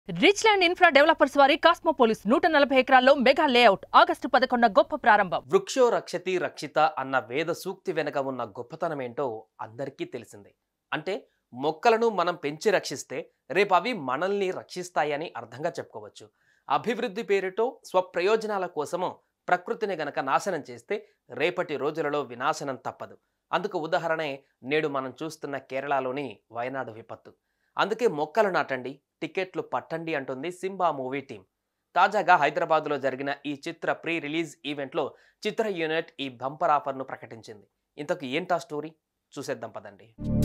rich land infra developers వారి కాస్మోపోలిస్ నూట నలభై ఎకరాల్లో మెగా లేఅవుట్ ఆగస్టు పదకొండున గొప్ప ప్రారంభం వృక్షో రక్షతి రక్షిత అన్న వేద సూక్తి వెనుక ఉన్న గొప్పతనం ఏంటో అందరికీ తెలిసిందే అంటే మొక్కలను మనం పెంచి రక్షిస్తే రేపు అవి మనల్ని రక్షిస్తాయని అర్థంగా చెప్పుకోవచ్చు అభివృద్ధి పేరుతో స్వప్రయోజనాల కోసము ప్రకృతిని గనక నాశనం చేస్తే రేపటి రోజులలో వినాశనం తప్పదు అందుకు ఉదాహరణే నేడు మనం చూస్తున్న కేరళలోని వయనాడు విపత్తు అందుకే మొక్కలు నాటండి టికెట్లు పట్టండి అంటుంది సింబా మూవీ టీం తాజాగా హైదరాబాద్లో జరిగిన ఈ చిత్ర ప్రీ రిలీజ్ ఈవెంట్లో చిత్ర యూనిట్ ఈ బంపర్ ఆఫర్ను ప్రకటించింది ఇంతకు ఏంటా స్టోరీ చూసేద్దాం పదండి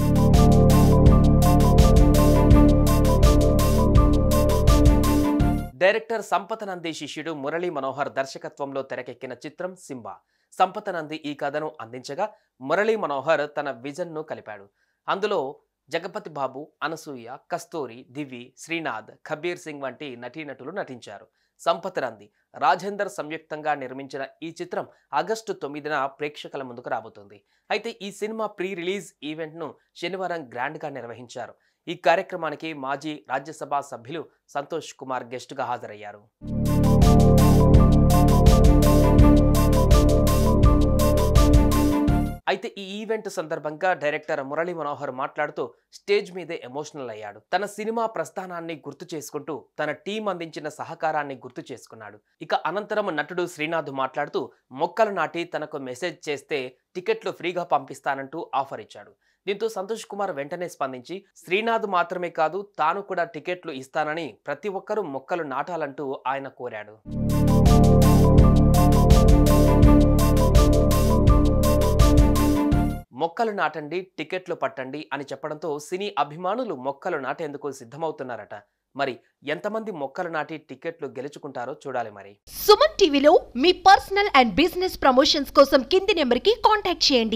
డైరెక్టర్ సంపత నంది శిష్యుడు మురళీ మనోహర్ దర్శకత్వంలో తెరకెక్కిన చిత్రం సింబా సంపత నంది ఈ కథను అందించగా మురళీ మనోహర్ తన విజన్ను కలిపాడు అందులో జగపతి బాబు అనసూయ కస్తూరి దివి శ్రీనాథ్ కబీర్ సింగ్ వంటి నటీనటులు నటించారు సంపత్ నంది రాజేందర్ సంయుక్తంగా నిర్మించిన ఈ చిత్రం ఆగస్టు తొమ్మిదిన ప్రేక్షకుల ముందుకు రాబోతుంది అయితే ఈ సినిమా ప్రీ రిలీజ్ ఈవెంట్ను శనివారం గ్రాండ్గా నిర్వహించారు ఈ కార్యక్రమానికి మాజీ రాజ్యసభ సభ్యులు సంతోష్ కుమార్ గెస్టుగా హాజరయ్యారు అయితే ఈ ఈవెంట్ సందర్భంగా డైరెక్టర్ మురళీ మనోహర్ మాట్లాడుతూ స్టేజ్ మీదే ఎమోషనల్ అయ్యాడు తన సినిమా ప్రస్థానాన్ని గుర్తు చేసుకుంటూ తన టీం అందించిన సహకారాన్ని గుర్తు చేసుకున్నాడు ఇక అనంతరం నటుడు శ్రీనాథ్ మాట్లాడుతూ మొక్కలు నాటి తనకు మెసేజ్ చేస్తే టికెట్లు ఫ్రీగా పంపిస్తానంటూ ఆఫర్ ఇచ్చాడు దీంతో సంతోష్ కుమార్ వెంటనే స్పందించి శ్రీనాథ్ మాత్రమే కాదు తాను కూడా టికెట్లు ఇస్తానని ప్రతి ఒక్కరూ మొక్కలు నాటాలంటూ ఆయన కోరాడు మొక్కలు నాటండి టికెట్లు పట్టండి అని చెప్పడంతో సినీ అభిమానులు మొక్కలు నాటేందుకు సిద్ధమవుతున్నారట మరి ఎంతమంది మొక్కలు నాటి టికెట్లు గెలుచుకుంటారో చూడాలి మరి సుమన్ టీవీలో మీ పర్సనల్ అండ్ బిజినెస్ ప్రమోషన్స్ కోసం కింది నెంబర్కి కాంటాక్ట్ చేయండి